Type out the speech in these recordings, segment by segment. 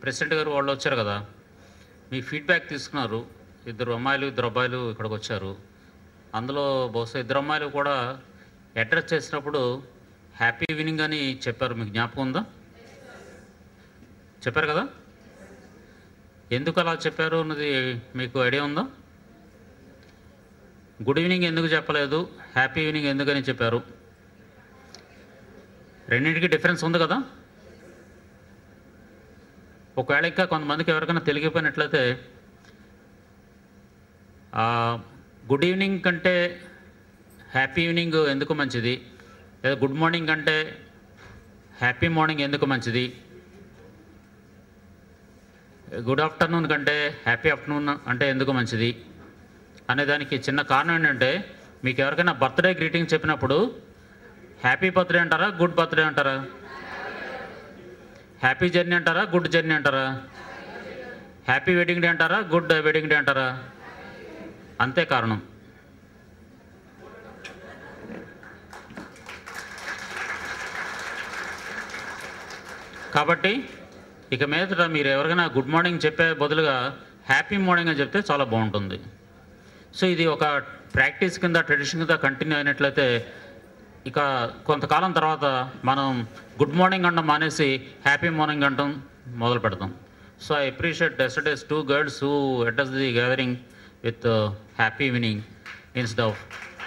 President గారు వాళ్ళు వచ్చారు కదా మీ ఫీడ్బ్యాక్ తీసుకున్నారు ఇద్దరు అమ్మాయిలు ఇద్దరు అబ్బాయిలు ఇక్కడికి వచ్చారు అందులో బహుశా ఇద్దరు అమ్మాయిలు కూడా అడ్రస్ చేసినప్పుడు హ్యాపీ ఈవినింగ్ అని చెప్పారు మీకు జ్ఞాపకం ఉందా చెప్పారు కదా ఎందుకు అలా చెప్పారు అన్నది మీకు ఐడియా ఉందా గుడ్ ఈవినింగ్ ఎందుకు చెప్పలేదు హ్యాపీ ఈవినింగ్ ఎందుకని చెప్పారు రెండింటికి డిఫరెన్స్ ఉంది కదా ఒకవేళ ఇంకా కొంతమందికి ఎవరికైనా తెలిగిపోయినట్లయితే గుడ్ ఈవినింగ్ కంటే హ్యాపీ ఈవినింగ్ ఎందుకు మంచిది లేదా గుడ్ మార్నింగ్ కంటే హ్యాపీ మార్నింగ్ ఎందుకు మంచిది గుడ్ ఆఫ్టర్నూన్ కంటే హ్యాపీ ఆఫ్టర్నూన్ అంటే ఎందుకు మంచిది అనే దానికి చిన్న కారణం ఏంటంటే మీకు ఎవరికైనా బర్త్డే గ్రీటింగ్ చెప్పినప్పుడు హ్యాపీ బర్త్డే అంటారా గుడ్ బర్త్డే అంటారా హ్యాపీ జర్నీ అంటారా గుడ్ జర్నీ అంటారా హ్యాపీ వెడ్డింగ్ డే అంటారా గుడ్ వెడ్డింగ్ డే అంటారా అంతే కారణం కాబట్టి ఇక మీదట మీరు ఎవరికైనా గుడ్ మార్నింగ్ చెప్పే బదులుగా హ్యాపీ మార్నింగ్ అని చెప్తే చాలా బాగుంటుంది సో ఇది ఒక ప్రాక్టీస్ కింద ట్రెడిషన్ కింద కంటిన్యూ అయినట్లయితే ఇక కొంతకాలం తర్వాత మనం గుడ్ మార్నింగ్ అనడం మానేసి హ్యాపీ మార్నింగ్ అంటాం మొదలు పెడతాం so I appreciate yesterday's two girls who address the gathering with happy evening instead of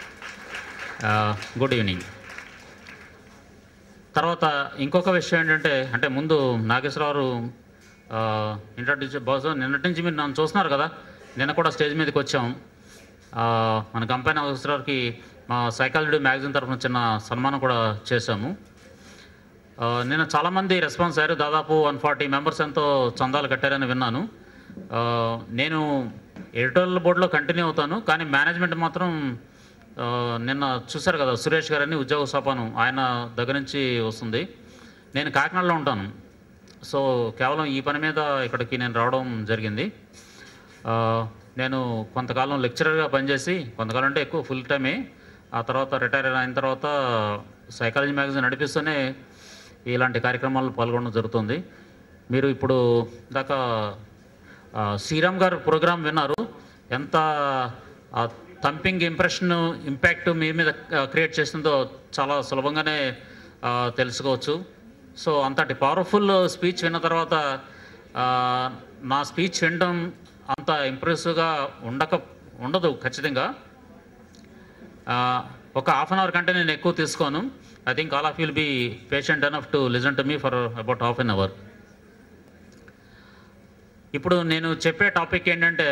good evening తర్వాత ఇంకొక విషయం ఏంటంటే అంటే ముందు నాగేశ్వరరావు ఇంట్రడ్యూస్ బహుశా నిన్నటి నుంచి మీరు నన్ను చూస్తున్నారు కదా నిన్న కూడా స్టేజ్ మీదకి వచ్చాం ఆ, మన కంపెనీ నాగేశ్వరరావుకి మా సైకాలజీ మ్యాగజైన్ తరఫున చిన్న సన్మానం కూడా చేశాము ఆ, నిన్న చాలామంది రెస్పాన్స్ అయ్యారు దాదాపు వన్ ఫార్టీ మెంబర్స్ ఎంతో చందాలు కట్టారని విన్నాను ఆ, నేను ఎడిటోరియల్ బోర్డులో కంటిన్యూ అవుతాను కానీ మేనేజ్మెంట్ మాత్రం ఆ, నిన్న చూశారు కదా సురేష్ గారని ఉద్యోగ సోపానం ఆయన దగ్గర నుంచి వస్తుంది నేను కాకినాడలో ఉంటాను సో కేవలం ఈ పని మీద ఇక్కడికి నేను రావడం జరిగింది ఆ, నేను కొంతకాలం లెక్చరర్గా పనిచేసి కొంతకాలం అంటే ఎక్కువ ఫుల్ టైమే ఆ తర్వాత రిటైర్ అయిన తర్వాత సైకాలజీ మ్యాగజైన్ నడిపిస్తూనే ఇలాంటి కార్యక్రమాల్లో పాల్గొనడం జరుగుతుంది మీరు ఇప్పుడు దాకా ఆ, శ్రీరామ్ గారు ప్రోగ్రాం విన్నారు ఎంత థంపింగ్ ఇంప్రెషన్ ఇంపాక్ట్ మీ మీద క్రియేట్ చేస్తుందో చాలా సులభంగానే ఆ, తెలుసుకోవచ్చు సో అంతటి పవర్ఫుల్ స్పీచ్ విన్న తర్వాత ఆ, నా స్పీచ్ వినడం అంత ఇంప్రెసివ్గా ఉండక ఉండదు ఖచ్చితంగా ఆ, ఒక హాఫ్ అన్ అవర్ కంటే నేను ఎక్కువ తీసుకోను I think all of will be patient enough to listen to me for about half an hour ఇప్పుడు నేను చెప్పే టాపిక్ ఏంటంటే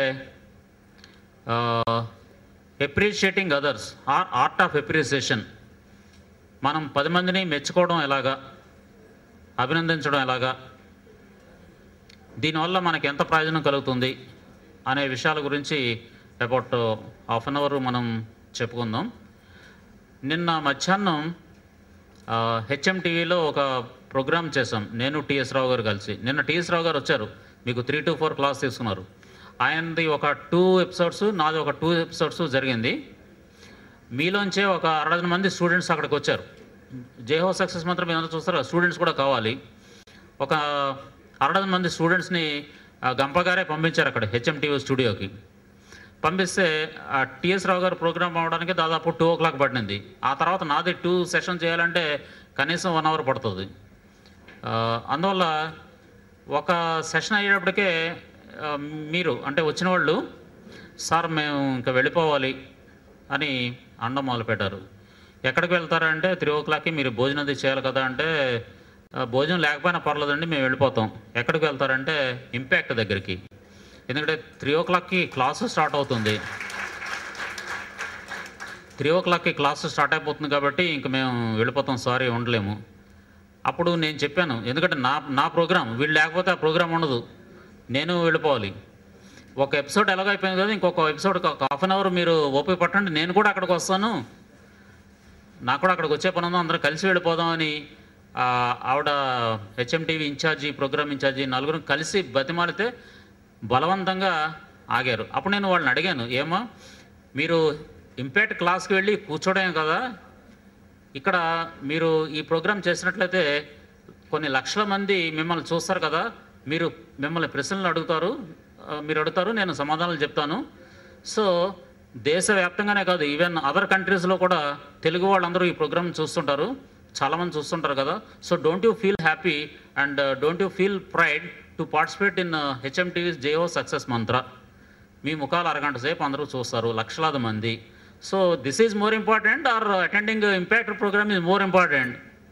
appreciating others or art of appreciation మనం పది మందిని మెచ్చుకోవడం ఎలాగా అభినందించడం ఎలాగా దీనివల్ల మనకి ఎంత ప్రయోజనం కలుగుతుంది అనే విషయాల గురించి అబౌట్ హాఫ్ అన్ అవర్ మనం చెప్పుకుందాం నిన్న మధ్యాహ్నం హెచ్ఎం టీవీలో ఒక ప్రోగ్రామ్ చేశాం నేను టిఎస్ రావు గారు కలిసి నిన్న టిఎస్ రావు గారు వచ్చారు మీకు త్రీ టు ఫోర్ క్లాస్ తీసుకున్నారు ఆయనది ఒక టూ ఎపిసోడ్స్ నాది ఒక టూ ఎపిసోడ్స్ జరిగింది మీలోంచే ఒక అరడజన మంది స్టూడెంట్స్ అక్కడికి వచ్చారు జేహో సక్సెస్ మాత్రం ఏమైనా చూస్తారో స్టూడెంట్స్ కూడా కావాలి ఒక అరడజన మంది స్టూడెంట్స్ని ఆ, గంపగారే పంపించారు అక్కడ హెచ్ఎం టీవీ స్టూడియోకి పంపిస్తే ఆ టిఎస్ రావు గారు ప్రోగ్రామ్ అవడానికి దాదాపు టూ ఓ క్లాక్ పడినది ఆ తర్వాత నాది టూ సెషన్ చేయాలంటే కనీసం వన్ అవర్ పడుతుంది ఆ, అందువల్ల ఒక సెషన్ అయ్యేటప్పటికే ఆ, మీరు అంటే వచ్చిన వాళ్ళు సార్ మేము ఇంకా వెళ్ళిపోవాలి అని అండం మొదలుపెట్టారు ఎక్కడికి వెళ్తారంటే త్రీ ఓ క్లాక్కి మీరు భోజనం అది చేయాలి కదా అంటే "ఆ, భోజనం లేకపోయినా పర్లేదండి మేము వెళ్ళిపోతాం ఎక్కడికి వెళ్తారంటే ఇంపాక్ట్ దగ్గరికి ఎందుకంటే త్రీ ఓ క్లాక్కి క్లాసు స్టార్ట్ అవుతుంది త్రీ ఓ క్లాక్కి క్లాసు స్టార్ట్ అయిపోతుంది కాబట్టి ఇంక మేము వెళ్ళిపోతాం సారీ ఉండలేము అప్పుడు నేను చెప్పాను ఎందుకంటే నా నా ప్రోగ్రామ్ వీళ్ళు లేకపోతే ఆ ప్రోగ్రామ్ ఉండదు నేను వెళ్ళిపోవాలి ఒక ఎపిసోడ్ ఎలాగో అయిపోయింది కదా ఇంకొక ఎపిసోడ్ ఒక హాఫ్ అన్ అవర్ మీరు ఓపిక పట్టండి నేను కూడా అక్కడికి వస్తాను నాకు కూడా అక్కడికి వచ్చే పని ఉందో అందరం కలిసి వెళ్ళిపోదామని ఆ, ఆవిడ హెచ్ఎంటీవీ ఇన్ఛార్జి ప్రోగ్రామ్ ఇన్ఛార్జి నలుగురు కలిసి బతిమాలితే బలవంతంగా ఆగారు అప్పుడు నేను వాళ్ళని అడిగాను ఏమో మీరు ఇంపాక్ట్ క్లాస్కి వెళ్ళి కూర్చోవడమే కదా ఇక్కడ మీరు ఈ ప్రోగ్రామ్ చేసినట్లయితే కొన్ని లక్షల మంది మిమ్మల్ని చూస్తారు కదా మీరు మిమ్మల్ని ప్రశ్నలు అడుగుతారు ఆ, మీరు అడుగుతారు నేను సమాధానాలు చెప్తాను సో దేశవ్యాప్తంగానే కాదు ఈవెన్ అదర్ కంట్రీస్లో కూడా తెలుగు వాళ్ళందరూ ఈ ప్రోగ్రామ్ చూస్తుంటారు చాలామంది చూస్తుంటారు కదా so don't you feel happy and don't you feel pride to participate in HMTV Jai Ho success mantra మీ ముఖాలు అరగంట సేపు అందరూ చూస్తారు లక్షలాది మంది so this is more important or attending impact program is more important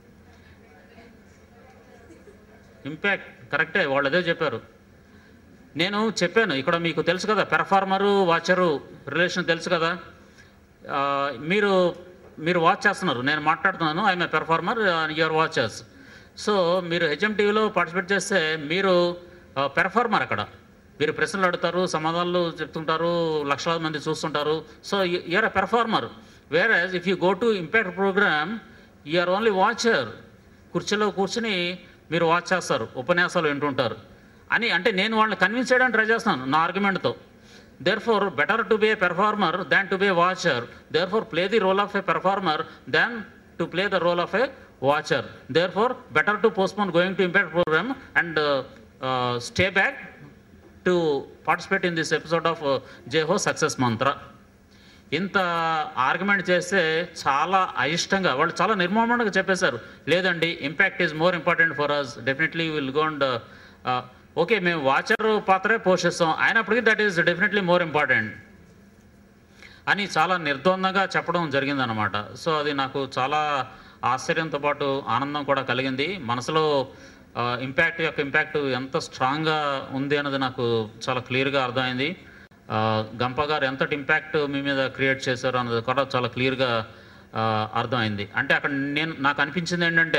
impact కరెక్టే వాళ్ళు అదే చెప్పారు నేను చెప్పాను ఇక్కడ మీకు తెలుసు కదా పెర్ఫార్మరు వాచరు రిలేషన్ తెలుసు కదా ఆ, మీరు మీరు వాచ్ చేస్తున్నారు నేను మాట్లాడుతున్నాను I'm a performer your watchers so మీరు హెచ్ఎంటీవీలో పార్టిసిపేట్ చేస్తే మీరు పెర్ఫార్మర్ అక్కడ మీరు ప్రశ్నలు అడుగుతారు సమాధానాలు చెప్తుంటారు లక్షలాది మంది చూస్తుంటారు సో యూఆర్ ఎ పెర్ఫార్మర్ వేరే if you go to impact program you're only watcher కుర్చీలో కూర్చుని మీరు వాచ్ చేస్తారు ఉపన్యాసాలు వింటుంటారు అని అంటే నేను వాళ్ళని కన్విన్స్ చేయడానికి ట్రై చేస్తున్నాను నా ఆర్గ్యుమెంట్తో therefore better to be a performer than to be a watcher therefore play the role of a performer than to play the role of a watcher therefore better to postpone going to impact program and stay back to participate in this episode of Jai Ho success mantra ఇంత argument చేస్తే చాలా అయిష్టంగా వాళ్ళు చాలా నిర్మూలనగా చెప్పేశారు లేదండి impact is more important for us definitely will go and okay మేము watcher పాత్రే పోషిస్తాం అయినప్పటికీ that is definitely more important అని చాలా నిర్ద్వందంగా చెప్పడం జరిగిందనమాట సో అది నాకు చాలా ఆశ్చర్యంతో పాటు ఆనందం కూడా కలిగింది మనసులో ఇంపాక్ట్ యొక్క ఇంపాక్ట్ ఎంత స్ట్రాంగ్గా ఉంది అన్నది నాకు చాలా క్లియర్గా అర్థమైంది ఆ, గంప గారు ఎంతటి ఇంపాక్ట్ మీ మీద క్రియేట్ చేశారు అన్నది కూడా చాలా క్లియర్గా అర్థమైంది అంటే అక్కడ నేను నాకు అనిపించింది ఏంటంటే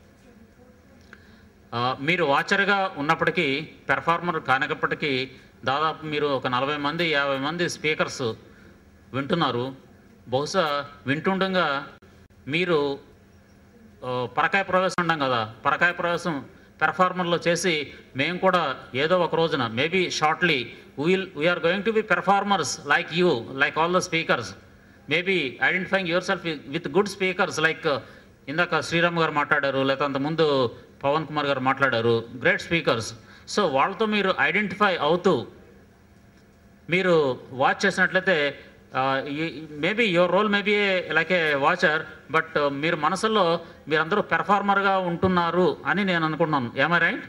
ఆ, మీరు వాచర్గా ఉన్నప్పటికీ పెర్ఫార్మర్ కానప్పటికీ దాదాపు మీరు ఒక నలభై మంది యాభై మంది స్పీకర్స్ వింటున్నారు బహుశా వింటుండగా మీరు ఆ, పరకాయ ప్రవేశం ఉండం కదా పరకాయ ప్రవేశం పెర్ఫార్మర్లో చేసి మేము కూడా ఏదో ఒక రోజున maybe shortly we'll we're going to be performers like you like all the speakers maybe identifying your self with good speakers like ఇందాక శ్రీరామ్ గారు మాట్లాడారు లేకపోతే అంతకుముందు పవన్ కుమార్ గారు మాట్లాడారు గ్రేట్ స్పీకర్స్ సో వాళ్ళతో మీరు ఐడెంటిఫై అవుతూ మీరు వాచ్ చేసినట్లయితే maybe your role maybe like a watcher but మీరు మనసులో మీరందరూ పెర్ఫార్మర్గా ఉంటున్నారు అని నేను అనుకుంటున్నాను am I right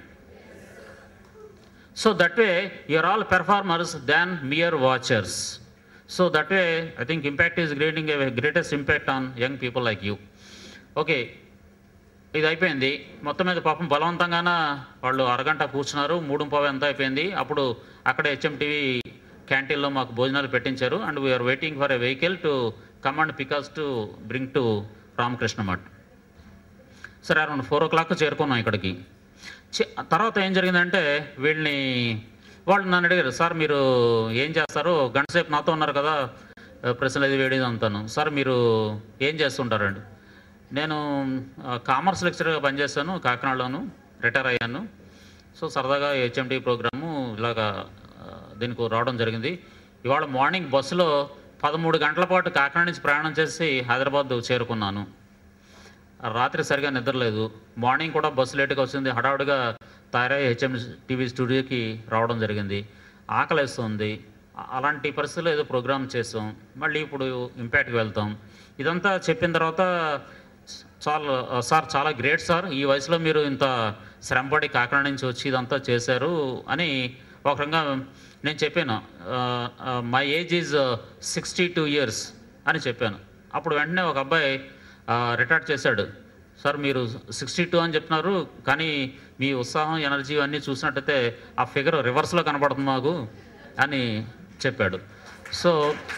so that way you're all performers than mere watchers so that way I think impact is creating a greatest impact on young people like you okay ఇది అయిపోయింది మొత్తం మీద పాపం బలవంతంగాన వాళ్ళు అరగంట కూర్చున్నారు మూడు పావు ఎంత అయిపోయింది అప్పుడు అక్కడ హెచ్ఎంటీవీ క్యాంటీన్లో మాకు భోజనాలు పెట్టించారు and we're waiting for a vehicle to come and pickles to bring to Ramakrishna Math సరే అరౌండ్ ఫోర్ ఓ క్లాక్ చేరుకున్నాం ఇక్కడికి చి- తర్వాత ఏం జరిగిందంటే వీళ్ళని వాళ్ళు నన్ను అడిగారు సార్ మీరు ఏం చేస్తారు గంట సేపు నాతో ఉన్నారు కదా ఆ, ప్రశ్నలు అది వేడి అంతాను సార్ మీరు ఏం చేస్తుంటారండి నేను ఆ, కామర్స్ లెక్చరర్గా పనిచేస్తాను కాకినాడలోను రిటైర్ అయ్యాను సో సరదాగా హెచ్ఎండి ప్రోగ్రాము ఇలాగా ఆ, దీనికి రావడం జరిగింది ఇవాళ మార్నింగ్ బస్సులో పదమూడు గంటల పాటు కాకినాడ నుంచి ప్రయాణం చేసి హైదరాబాద్ చేరుకున్నాను రాత్రి సరిగా నిద్రలేదు మార్నింగ్ కూడా బస్సు లేట్గా వచ్చింది హడావుడిగా తయారై హెచ్ఎం టీవీ స్టూడియోకి రావడం జరిగింది ఆకలేస్తుంది అ- అలాంటి పరిస్థితుల్లో ఏదో ప్రోగ్రామ్ చేసాం మళ్ళీ ఇప్పుడు ఇంపాక్ట్కి వెళ్తాం ఇదంతా చెప్పిన తర్వాత స- చాలా సార్ చాలా గ్రేట్ సార్ ఈ వయసులో మీరు ఇంత శ్రమపడి కాకినాడ నుంచి వచ్చి ఇదంతా చేశారు అని ఒక రకంగా నేను చెప్పాను my age is sixty two years అని చెప్పాను అప్పుడు వెంటనే ఒక అబ్బాయి రిటైర్ చేశాడు సార్ మీరు సిక్స్టీ టూ అని చెప్తున్నారు కానీ మీ ఉత్సాహం ఎనర్జీ అన్నీ చూసినట్టయితే ఆ ఫిగర్ రివర్స్లో కనబడుతుంది మాకు అని చెప్పాడు so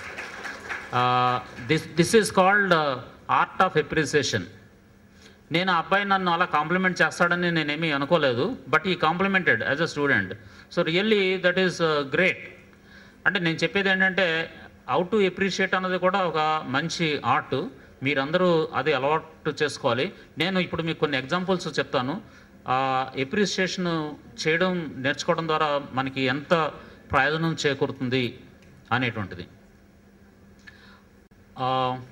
this this is called art of appreciation నేను ఆ అబ్బాయి నన్ను అలా కాంప్లిమెంట్ చేస్తాడని నేనేమీ అనుకోలేదు but he complimented as a student so really that is great అంటే నేను చెప్పేది ఏంటంటే హౌ టు ఎప్రిషియేట్ అన్నది కూడా ఒక మంచి ఆర్ట్ మీరందరూ అది అలవాటు చేసుకోవాలి నేను ఇప్పుడు మీకు కొన్ని ఎగ్జాంపుల్స్ చెప్తాను ఎప్రిషియేషన్ చేయడం నేర్చుకోవడం ద్వారా మనకి ఎంత ప్రయోజనం చేకూరుతుంది అనేటువంటిది ఆ,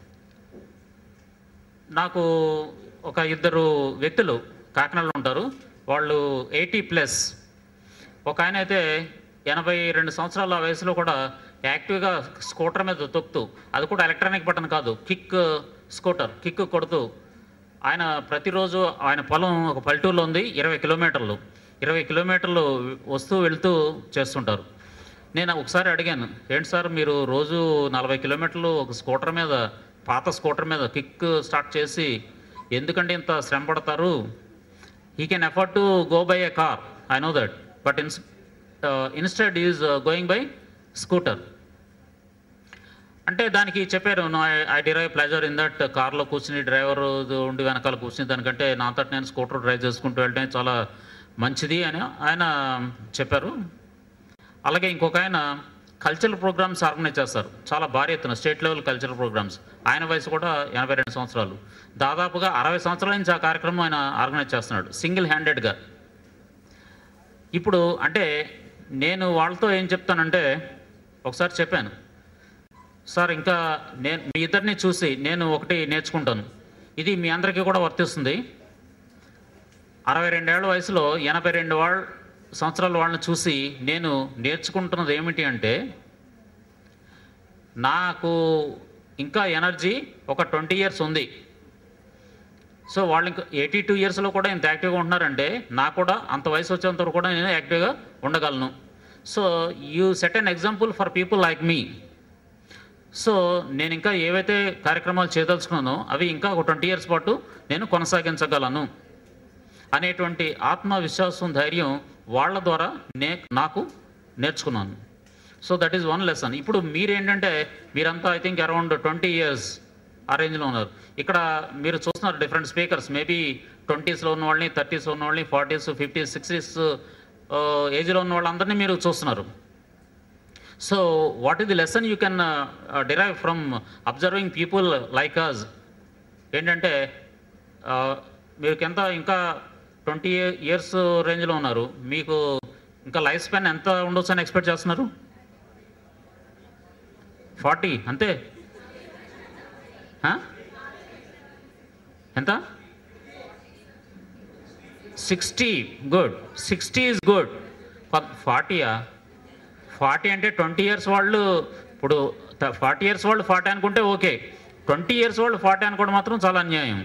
నాకు ఒక ఇద్దరు వ్యక్తులు కాకినాడలో ఉంటారు వాళ్ళు ఎయిటీ ప్లస్ ఒక ఆయన అయితే ఎనభై రెండు సంవత్సరాల వయసులో కూడా యాక్టివ్గా స్కూటర్ మీద తొక్కుతూ అది కూడా ఎలక్ట్రానిక్ బటన్ కాదు కిక్ స్కూటర్ కిక్ కొడుతూ ఆయన ప్రతిరోజు ఆయన పొలం ఒక పల్లెటూరులో ఉంది ఇరవై కిలోమీటర్లు ఇరవై కిలోమీటర్లు వస్తూ వెళ్తూ చేస్తుంటారు నేను ఒకసారి అడిగాను ఏంటి సార్ మీరు రోజు నలభై కిలోమీటర్లు ఒక స్కూటర్ మీద పాత స్కూటర్ మీద కిక్ స్టార్ట్ చేసి ఎందుకంటే ఇంత శ్రమ పడతారు he can effort to go by a car I know that but ఇన్స్ instead is going by scooter అంటే దానికి చెప్పారు I derive pleasure in that కార్లో కూర్చుని డ్రైవర్ ఉండి వెనకాల కూర్చుని దానికంటే నాతో నేను స్కూటర్ డ్రైవ్ చేసుకుంటూ వెళ్ళడం చాలా మంచిది అని ఆయన చెప్పారు అలాగే ఇంకొక ఆయన కల్చరల్ ప్రోగ్రామ్స్ ఆర్గనైజ్ చేస్తారు చాలా భారీ ఎత్తున స్టేట్ లెవెల్ కల్చరల్ ప్రోగ్రామ్స్ ఆయన వయసు కూడా ఎనభై రెండు సంవత్సరాలు దాదాపుగా అరవై సంవత్సరాల నుంచి ఆ కార్యక్రమం ఆయన ఆర్గనైజ్ చేస్తున్నాడు సింగిల్ హ్యాండెడ్గా ఇప్పుడు అంటే నేను వాళ్ళతో ఏం చెప్తానంటే ఒకసారి చెప్పాను సార్ ఇంకా నేను మీ ఇద్దరిని చూసి నేను ఒకటి నేర్చుకుంటాను ఇది మీ అందరికీ కూడా వర్తిస్తుంది అరవై రెండేళ్ల వయసులో ఎనభై రెండు వాళ్ళ సంవత్సరాల వాళ్ళని చూసి నేను నేర్చుకుంటున్నది ఏమిటి అంటే నాకు ఇంకా ఎనర్జీ ఒక ట్వంటీ ఇయర్స్ ఉంది సో వాళ్ళు ఇంకా ఎయిటీ టూ ఇయర్స్లో కూడా ఇంత యాక్టివ్గా ఉంటున్నారంటే నాకు కూడా అంత వయసు వచ్చేంత వరకు కూడా నేను యాక్టివ్గా ఉండగలను so you set an example for people like me so నేను ఇంకా ఏవైతే కార్యక్రమాలు చేయదలుచుకున్నానో అవి ఇంకా ఒక ట్వంటీ ఇయర్స్ పాటు నేను కొనసాగించగలను అనేటువంటి ఆత్మవిశ్వాసం ధైర్యం వాళ్ళ ద్వారా నే నాకు నేర్చుకున్నాను so that is one lesson ఇప్పుడు మీరేంటంటే మీరంతా I think around twenty years ఆ రేంజ్లో ఉన్నారు ఇక్కడ మీరు చూస్తున్నారు డిఫరెంట్ స్పీకర్స్ మేబీ ట్వంటీస్లో ఉన్న వాళ్ళని థర్టీస్లో ఉన్న వాళ్ళని ఫార్టీస్ ఫిఫ్టీస్ సిక్స్టీస్ ఏజ్లో ఉన్న వాళ్ళందరినీ మీరు చూస్తున్నారు so what is the lesson you can derive from observing people like us ఏంటంటే uh, మీరు ఎంత ఇంకా ట్వంటీ ఇయర్స్ రేంజ్లో ఉన్నారు మీకు ఇంకా లైఫ్ స్పాన్ ఎంత ఉండొచ్చు అని ఎక్స్పెక్ట్ చేస్తున్నారు ఫార్టీ అంతే Huh? ఎంత sixty good sixty is good ఫార్టీయా ఫార్టీ అంటే ట్వంటీ ఇయర్స్ వాళ్ళు ఇప్పుడు ఫార్టీ ఇయర్స్ వాళ్ళు ఫార్టీ అనుకుంటే ఓకే ట్వంటీ ఇయర్స్ వాళ్ళు ఫార్టీ అనుకోవడం మాత్రం చాలా అన్యాయం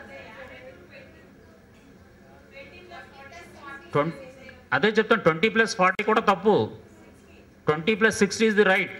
ట్వంటీ అదే చెప్తాను ట్వంటీ ప్లస్ ఫార్టీ కూడా తప్పు twenty plus sixty is the right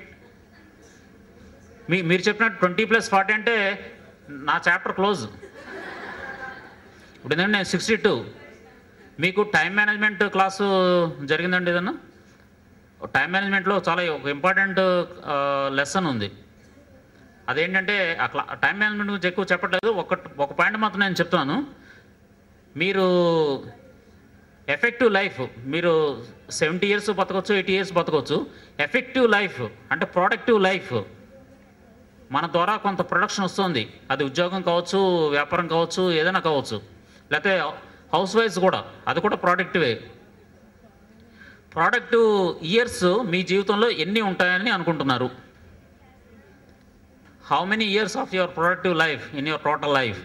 మీ మీరు చెప్పినట్టు ట్వంటీ ప్లస్ ఫార్టీ అంటే నా చాప్టర్ క్లోజ్ ఇప్పుడు ఏంటంటే నేను సిక్స్టీ టూ మీకు టైం మేనేజ్మెంట్ క్లాసు జరిగిందండి ఏదన్నా టైం మేనేజ్మెంట్లో చాలా ఒక ఇంపార్టెంట్ లెసన్ ఉంది అదేంటంటే ఆ క్లా టైం మేనేజ్మెంట్ గురించి ఎక్కువ చెప్పట్లేదు ఒక ఒక పాయింట్ మాత్రం నేను చెప్తున్నాను మీరు ఎఫెక్టివ్ లైఫ్ మీరు సెవెంటీ ఇయర్స్ బతకొచ్చు ఎయిటీ ఇయర్స్ బతకొచ్చు ఎఫెక్టివ్ లైఫ్ అంటే ప్రొడక్టివ్ లైఫ్ మన ద్వారా కొంత ప్రొడక్షన్ వస్తుంది అది ఉద్యోగం కావచ్చు వ్యాపారం కావచ్చు ఏదైనా కావచ్చు లేకపోతే హౌస్ వైఫ్స్ కూడా అది కూడా ప్రోడక్టివే ప్రోడక్టివ్ ఇయర్స్ మీ జీవితంలో ఎన్ని ఉంటాయని అనుకుంటున్నారు how many years of your productive life in your total life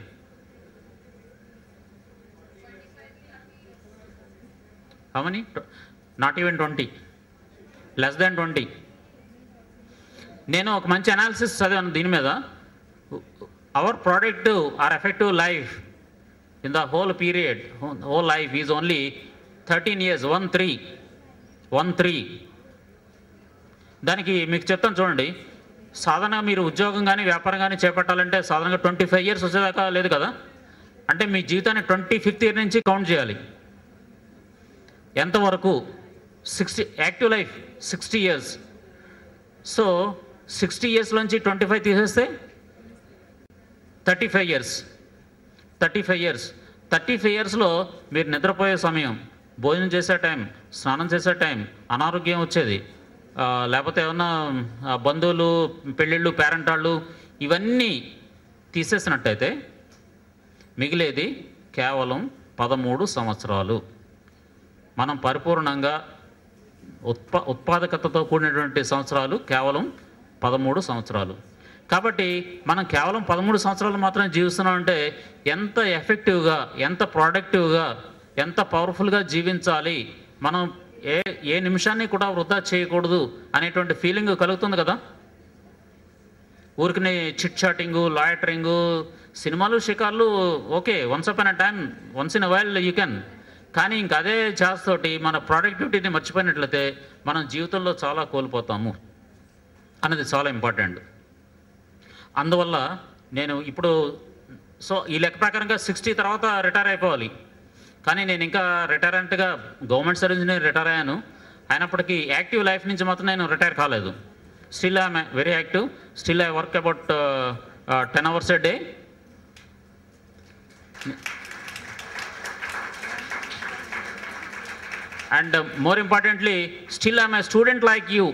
how many not even twenty less than twenty నేను ఒక మంచి అనాలిసిస్ చదివాను దీని మీద our productive or effective life in the whole period whole life is only thirteen years one three one three దానికి మీకు చెప్తాను చూడండి సాధారణంగా మీరు ఉద్యోగం కానీ వ్యాపారం కానీ చేపట్టాలంటే సాధారణంగా ట్వంటీ ఫైవ్ ఇయర్స్ వచ్చేదాకా లేదు కదా అంటే మీ జీవితాన్ని ట్వంటీ ఫిఫ్త్ ఇయర్ నుంచి కౌంట్ చేయాలి ఎంతవరకు sixty active life sixty years so sixty ఇయర్స్లోంచి ట్వంటీ ఫైవ్ తీసేస్తే thirty five years thirty five years thirty five ఇయర్స్లో మీరు నిద్రపోయే సమయం భోజనం చేసే టైం స్నానం చేసే టైం అనారోగ్యం వచ్చేది ఆ, లేకపోతే ఏమన్నా ఆ, బంధువులు పెళ్ళిళ్ళు పేరెంట్ వాళ్ళు ఇవన్నీ తీసేసినట్టయితే మిగిలేది కేవలం పదమూడు సంవత్సరాలు మనం పరిపూర్ణంగా ఉత్పా ఉత్పాదకతతో కూడినటువంటి సంవత్సరాలు కేవలం పదమూడు సంవత్సరాలు కాబట్టి మనం కేవలం పదమూడు సంవత్సరాలు మాత్రమే జీవిస్తున్నామంటే ఎంత ఎఫెక్టివ్గా ఎంత ప్రొడక్టివ్గా ఎంత పవర్ఫుల్గా జీవించాలి మనం ఏ ఏ నిమిషాన్ని కూడా వృధా చేయకూడదు అనేటువంటి ఫీలింగ్ కలుగుతుంది కదా ఊరికి చిట్ చాటింగు లాయటరింగు సినిమాలు షికార్లు okay once upon time once in while you can కానీ ఇంక అదే చేస్తోటి మన ప్రొడక్టివిటీని మర్చిపోయినట్లయితే మనం జీవితంలో చాలా కోల్పోతాము అన్నది చాలా ఇంపార్టెంట్ అందువల్ల నేను ఇప్పుడు సో ఈ లెక్క ప్రకారంగా సిక్స్టీ తర్వాత రిటైర్ అయిపోవాలి కానీ నేను ఇంకా రిటైర్మెంట్గా గవర్నమెంట్ సర్వీస్ నేను రిటైర్ అయ్యాను అయినప్పటికీ యాక్టివ్ లైఫ్ నుంచి మాత్రం నేను రిటైర్ కాలేదు still I'm very active still I work about ten hours a day and more importantly still I'm a student like you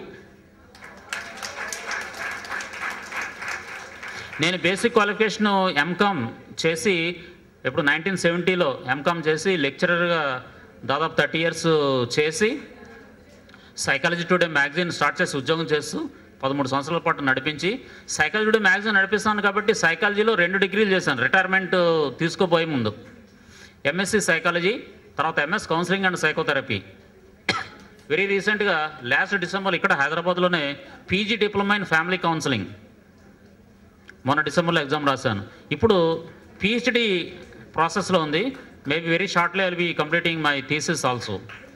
నేను బేసిక్ క్వాలిఫికేషన్ ఎంకామ్ చేసి ఇప్పుడు నైన్టీన్ సెవెంటీలో ఎంకామ్ చేసి లెక్చరర్గా దాదాపు థర్టీ ఇయర్స్ చేసి సైకాలజీ టుడే మ్యాగజైన్ స్టార్ట్ చేసి ఉద్యోగం చేస్తూ పదమూడు సంవత్సరాల పాటు నడిపించి సైకాలజీ టుడే మ్యాగజైన్ నడిపిస్తాను కాబట్టి సైకాలజీలో రెండు డిగ్రీలు చేశాను రిటైర్మెంట్ తీసుకోబోయే ముందు ఎంఎస్సి సైకాలజీ తర్వాత MS counselling and psychotherapy very రీసెంట్గా లాస్ట్ డిసెంబర్ ఇక్కడ హైదరాబాద్లోనే PG diploma in family counselling మొన్న డిసెంబర్లో ఎగ్జామ్ రాశాను ఇప్పుడు పిహెచ్డి ప్రాసెస్లో ఉంది maybe very shortly I'll be completing my thesis also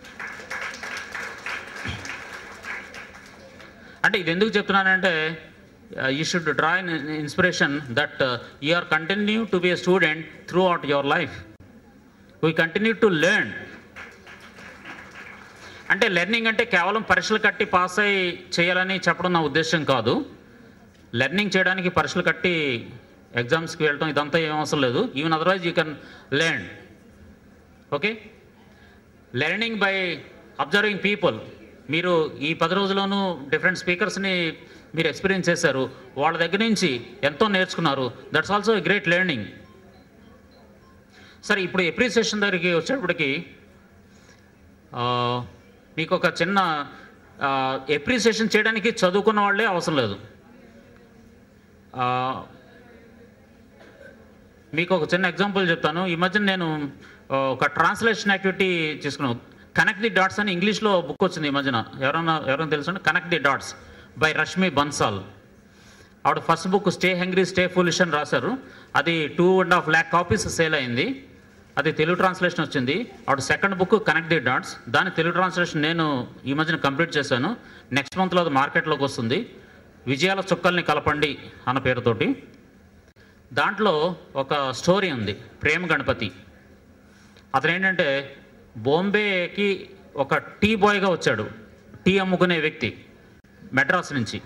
అంటే ఇది ఎందుకు చెప్తున్నానంటే you should draw in inspiration that you are continue to be a student through out your life we continue to learn అంటే learning అంటే కేవలం పరీక్షలు కట్టి pass అయి చేయాలని చెప్పడం నా ఉద్దేశం కాదు లెర్నింగ్ చేయడానికి పరీక్షలు కట్టి ఎగ్జామ్స్కి వెళ్ళటం ఇదంతా ఏం అవసరం లేదు even otherwise you can learn okay learning by observing people మీరు ఈ పది రోజుల్లోనూ డిఫరెంట్ స్పీకర్స్ని మీరు ఎక్స్పీరియన్స్ చేశారు వాళ్ళ దగ్గర నుంచి ఎంతో నేర్చుకున్నారు that's also a great learning సరే ఇప్పుడు ఎప్రిసియేషన్ దగ్గరికి వచ్చేటప్పటికి ఆ, మీకు ఒక చిన్న ఎప్రిసియేషన్ చేయడానికి చదువుకున్న వాళ్ళే అవసరం లేదు ఆ, మీకు ఒక చిన్న ఎగ్జాంపుల్ చెప్తాను ఈ మధ్య నేను ఆ, ఒక ట్రాన్స్లేషన్ యాక్టివిటీ చేసుకున్నాను కనెక్ట్ ది డాట్స్ అని ఇంగ్లీష్లో బుక్ వచ్చింది ఈ మధ్యన ఎవరన్నా ఎవరైనా తెలుసు connect the dots by Rashmi Bansal ఆవిడ first book stay hungry stay foolish అని రాశారు అది two and half lakh copies sale అయింది అది తెలుగు ట్రాన్స్లేషన్ వచ్చింది ఆవిడ second book connect the dots దాని తెలుగు ట్రాన్స్లేషన్ నేను ఈ మధ్యన కంప్లీట్ చేశాను నెక్స్ట్ మంత్లో అది మార్కెట్లోకి వస్తుంది విజయాల చుక్కల్ని కలపండి అన్న పేరుతోటి దాంట్లో ఒక స్టోరీ ఉంది ప్రేమ గణపతి అతను ఏంటంటే బాంబేకి ఒక టీ బాయ్గా వచ్చాడు టీ అమ్ముకునే వ్యక్తి మెడ్రాస్ నుంచి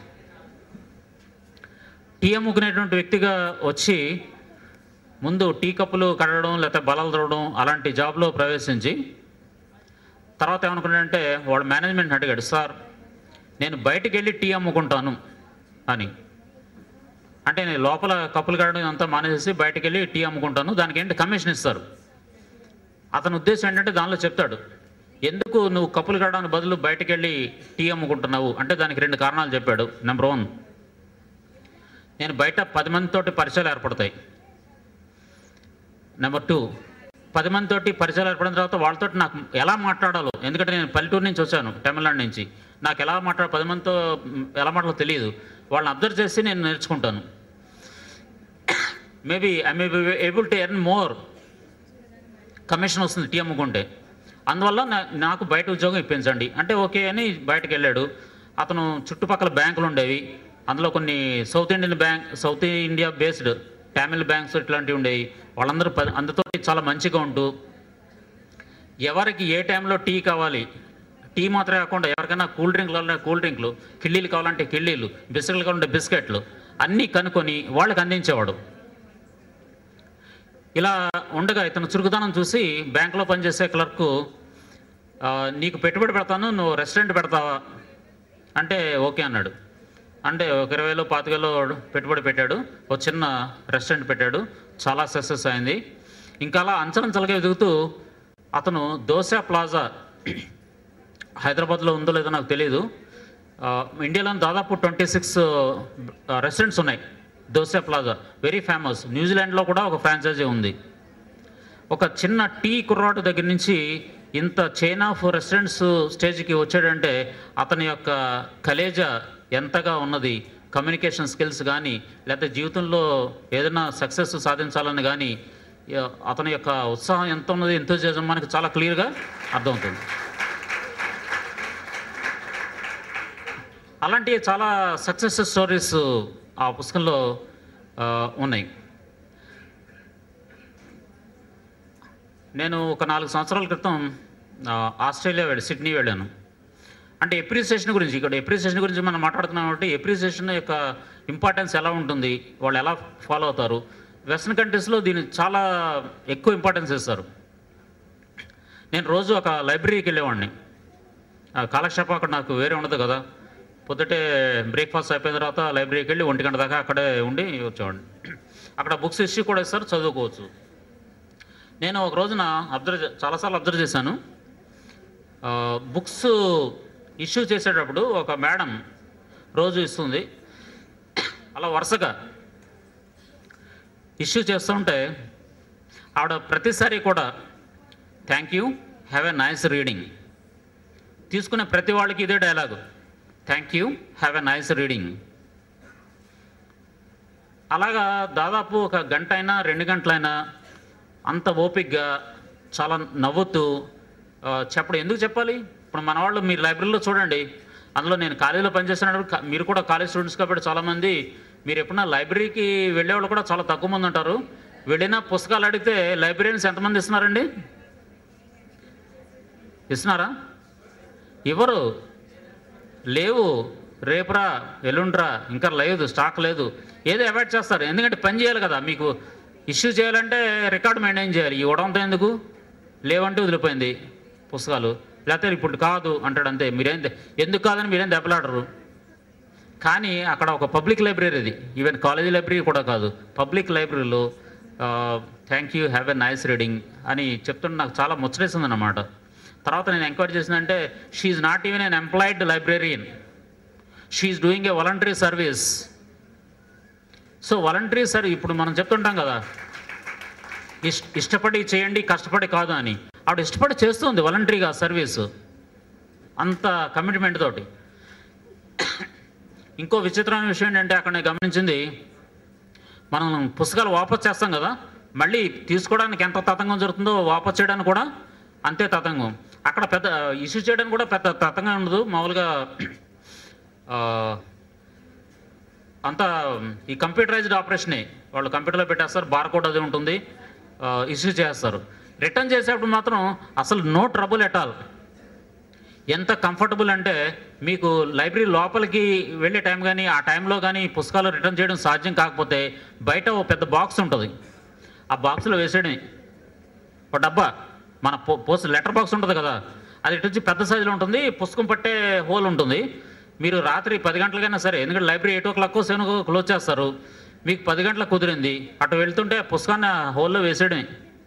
టీ అమ్ముకునేటువంటి వ్యక్తిగా వచ్చి ముందు టీ కప్పులు కడగడం లేకపోతే బలాలు తోడడం అలాంటి జాబ్లో ప్రవేశించి తర్వాత ఏమనుకున్నాడంటే వాడు మేనేజ్మెంట్ అడిగాడు సార్ నేను బయటికి వెళ్ళి టీ అమ్ముకుంటాను అని అంటే నేను లోపల కప్పులు కడడం అంతా మానేసి బయటికి వెళ్ళి టీ అమ్ముకుంటాను దానికి ఏంటి కమిషన్ ఇస్తారు అతని ఉద్దేశం ఏంటంటే దానిలో చెప్తాడు ఎందుకు నువ్వు కప్పులు కడడానికి బదులు బయటికి వెళ్ళి టీ అమ్ముకుంటున్నావు అంటే దానికి రెండు కారణాలు చెప్పాడు నెంబర్ వన్ నేను బయట పది మందితోటి పరిచయాలు ఏర్పడతాయి నెంబర్ టూ పది మందితోటి పరిచయాలు ఏర్పడిన తర్వాత వాళ్ళతో నాకు ఎలా మాట్లాడాలో ఎందుకంటే నేను పల్లెటూరు నుంచి వచ్చాను తమిళనాడు నుంచి నాకు ఎలా మాట్లాడ పది మందితో మ్, ఎలా మాట్లాడో తెలియదు వాళ్ళని అబ్జర్వ్ చేసి నేను నేర్చుకుంటాను maybe I may be able to earn more commission వస్తుంది టీ అమ్ముకుంటే అందువల్ల నా- నాకు బయట ఉద్యోగం ఇప్పించండి అంటే ఓకే అని బయటకు వెళ్ళాడు అతను చుట్టుపక్కల బ్యాంకులు ఉండేవి అందులో కొన్ని south Indian bank south India based Tamil banks ఇట్లాంటివి ఉండేవి వాళ్ళందరూ ప- అందరితో చాలా మంచిగా ఉంటూ ఎవరికి ఏ టైంలో టీ కావాలి టీ మాత్రమే కాకుండా ఎవరికైనా కూల్ డ్రింక్లు కావాలంటే కూల్ డ్రింక్లు కిళ్ళీలు కావాలంటే కిళ్ళీలు బిస్కెట్లు కావాలంటే బిస్కెట్లు అన్నీ కనుక్కొని వాళ్ళకి అందించేవాడు ఇలా ఉండగా ఇతను చురుకుదనం చూసి బ్యాంకులో పనిచేసే క్లర్కు "ఆ, నీకు పెట్టుబడి పెడతాను నువ్వు రెస్టారెంట్ పెడతావా అంటే ఓకే అన్నాడు అంటే ఒక ఇరవై వేలు పాతికేలో పెట్టుబడి పెట్టాడు ఒక చిన్న రెస్టారెంట్ పెట్టాడు చాలా సక్సెస్ అయింది ఇంకా అలా అంచనంచలుగా ఎదుగుతూ అతను దోశ ప్లాజా హైదరాబాద్లో ఉందో లేదో నాకు తెలియదు ఆ, ఇండియాలో దాదాపు ట్వంటీ సిక్స్ రెస్టారెంట్స్ ఉన్నాయి దోశ ప్లాజా వెరీ ఫేమస్ న్యూజిలాండ్లో కూడా ఒక ఫ్రాంచైజీ ఉంది ఒక చిన్న టీ కుర్రాడు దగ్గర నుంచి ఇంత చైన్ ఆఫ్ రెస్టారెంట్స్ స్టేజ్కి వచ్చాడంటే అతని యొక్క కలేజ ఎంతగా ఉన్నది కమ్యూనికేషన్ స్కిల్స్ కానీ లేకపోతే జీవితంలో ఏదైనా సక్సెస్ సాధించాలని కానీ య- అతని యొక్క ఉత్సాహం ఎంత ఉన్నది ఎంతో మనకి చాలా క్లియర్గా అర్థమవుతుంది అలాంటి చాలా సక్సెస్ స్టోరీస్ ఆ పుస్తకంలో ఆ, ఉన్నాయి నేను ఒక నాలుగు సంవత్సరాల క్రితం ఆ, ఆస్ట్రేలియా వెళ్ళి సిడ్నీ వెళ్ళాను అంటే ఎప్రిసియేషన్ గురించి ఇక్కడ ఎప్రిసియేషన్ గురించి మనం మాట్లాడుతున్నాం కాబట్టి ఎప్రిసియేషన్ యొక్క ఇంపార్టెన్స్ ఎలా ఉంటుంది వాళ్ళు ఎలా ఫాలో అవుతారు వెస్ట్రన్ కంట్రీస్లో దీన్ని చాలా ఎక్కువ ఇంపార్టెన్స్ ఇస్తారు నేను రోజు ఒక లైబ్రరీకి వెళ్ళేవాడిని ఆ కాలక్షేపం అక్కడ నాకు వేరే ఉండదు కదా పొద్దుటే బ్రేక్ఫాస్ట్ అయిపోయిన తర్వాత లైబ్రరీకి వెళ్ళి ఒంటి గంట దాకా అక్కడే ఉండి వచ్చేవాడిని అక్కడ బుక్స్ ఇష్యూ కూడా ఇస్తారు చదువుకోవచ్చు నేను ఒక రోజున అబ్జర్వ్ చే- చాలాసార్లు అబ్జర్వ్ చేశాను ఆ, బుక్స్ ఇష్యూ చేసేటప్పుడు ఒక మేడం రోజు ఇస్తుంది అలా వరుసగా ఇష్యూ చేస్తుంటే ఆవిడ ప్రతిసారి కూడా thank you have a nice reading తీసుకునే ప్రతి వాళ్ళకి ఇదే dialogue thank you have a nice reading అలాగా దాదాపు ఒక గంట అయినా రెండు గంటలైనా అంత ఓపిక్గా చాలా నవ్వుతూ ఆ, చెప్పడం ఎందుకు చెప్పాలి ఇప్పుడు మన వాళ్ళు మీరు లైబ్రరీలో చూడండి అందులో నేను కాలేజీలో పనిచేస్తున్నప్పుడు కా- మీరు కూడా కాలేజ్ స్టూడెంట్స్ కాబట్టి చాలామంది మీరు ఎప్పుడన్నా లైబ్రరీకి వెళ్ళేవాళ్ళు కూడా చాలా తక్కువ మంది ఉంటారు వెళ్ళిన పుస్తకాలు అడిగితే లైబ్రరీన్స్ ఎంతమంది ఇస్తున్నారండి ఇస్తున్నారా ఇవ్వరు లేవు రేపురా ఎల్లుండ్రా ఇంకా లేదు స్టాక్ లేదు ఏదో అవాయిడ్ చేస్తారు ఎందుకంటే పని చేయాలి కదా మీకు ఇష్యూ చేయాలంటే రికార్డు మెయింటైన్ చేయాలి ఇవ్వడంతో ఎందుకు లేవంటే వదిలిపోయింది పుస్తకాలు లేకపోతే ఇప్పుడు కాదు అంటాడు అంతే మీరేం తె- ఎందుకు కాదని మీరేం దెబ్బలాడరు కానీ అక్కడ ఒక పబ్లిక్ లైబ్రరీ ఇది ఈవెన్ కాలేజీ లైబ్రరీ కూడా కాదు పబ్లిక్ లైబ్రరీలో thank you have a nice reading అని చెప్తుంటే నాకు చాలా ముచ్చటేసింది అన్నమాట తర్వాత నేను ఎంక్వైరీ చేసిందంటే she's not even an employed librarian she's doing a voluntary service so voluntary సర్ ఇప్పుడు మనం చెప్తుంటాం కదా ఇష్ ఇష్టపడి చేయండి కష్టపడి కాదు అని ఆవిడ ఇష్టపడి చేస్తుంది వాలంటరీగా సర్వీస్ అంత కమిట్మెంట్ తోటి ఇంకో విచిత్రమైన విషయం ఏంటంటే అక్కడ నేను గమనించింది మనం పుస్తకాలు వాపస్ చేస్తాం కదా మళ్ళీ తీసుకోవడానికి ఎంత తతంగం జరుగుతుందో వాపస్ చేయడానికి కూడా అంతే తతంగం అక్కడ పెద్ద ఇష్యూ చేయడానికి కూడా పెద్ద తతంగం ఉండదు మామూలుగా ఆ, అంతా ఈ కంప్యూటరైజ్డ్ ఆపరేషనే వాళ్ళు కంప్యూటర్లో పెట్టేస్తారు బార్ కోడ్ అది ఉంటుంది ఇష్యూ చేస్తారు రిటర్న్ చేసేటప్పుడు మాత్రం అసలు నో ట్రబుల్ ఎట్ ఆల్ ఎంత కంఫర్టబుల్ అంటే మీకు లైబ్రరీ లోపలికి వెళ్ళే టైం కానీ ఆ టైంలో కానీ పుస్తకాలు రిటర్న్ చేయడం సాధ్యం కాకపోతే బయట ఓ పెద్ద బాక్స్ ఉంటుంది ఆ బాక్స్లో వేసేయడమే ఒక డబ్బా మన పో పోస్ట్ లెటర్ బాక్స్ ఉంటుంది కదా అది ఇటు వచ్చి పెద్ద సైజులో ఉంటుంది పుస్తకం పట్టే హోల్ ఉంటుంది మీరు రాత్రి పది గంటలకైనా సరే ఎందుకంటే library eight o'clock seven close చేస్తారు మీకు పది గంటలకు కుదిరింది అటు వెళ్తుంటే ఆ పుస్తకాన్ని ఆ హోల్లో వేసేయడమే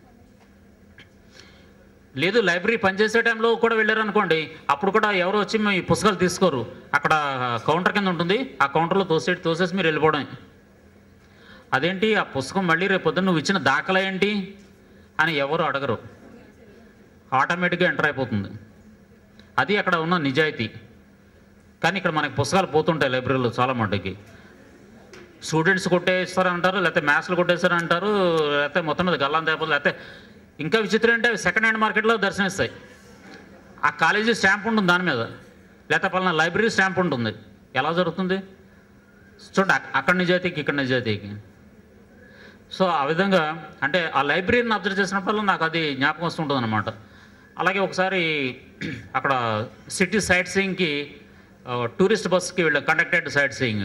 లేదు లైబ్రరీ పనిచేసే టైంలో కూడా వెళ్ళారు అనుకోండి అప్పుడు కూడా ఎవరు వచ్చి మీ పుస్తకాలు తీసుకోరు అక్కడ కౌంటర్ కింద ఉంటుంది ఆ కౌంటర్లో తోసే తోసేసి మీరు వెళ్ళిపోవడం అదేంటి ఆ పుస్తకం మళ్ళీ రేపు పొద్దున్న నువ్వు ఇచ్చిన దాఖలా ఏంటి అని ఎవరు అడగరు ఆటోమేటిక్గా ఎంటర్ అయిపోతుంది అది అక్కడ ఉన్న నిజాయితీ కానీ ఇక్కడ మనకి పుస్తకాలు పోతుంటాయి లైబ్రరీలో చాలా మటుకి స్టూడెంట్స్ కొట్టేస్తారంటారు లేకపోతే మ్యాథ్స్లు కొట్టేస్తారంటారు లేకపోతే మొత్తం మీద గల్లాంత అయిపోతుంది లేకపోతే ఇంకా విచిత్రం అంటే సెకండ్ హ్యాండ్ మార్కెట్లో దర్శనమిస్తాయి ఆ కాలేజీ స్టాంప్ ఉంటుంది దాని మీద లేకపోతే పలానా లైబ్రరీ స్టాంప్ ఉంటుంది ఎలా జరుగుతుంది చూడండి అక్- అక్కడ నిజాయితీకి ఇక్కడ నిజాయితీకి సో ఆ విధంగా అంటే ఆ లైబ్రరీని అబ్జర్వ్ చేసినప్పుడు నాకు అది జ్ఞాపకం వస్తుంటుంది అనమాట అలాగే ఒకసారి అక్కడ సిటీ సైట్ సీయింగ్కి టూరిస్ట్ బస్కి వెళ్ళాం కండక్టెడ్ సైట్ సీయింగ్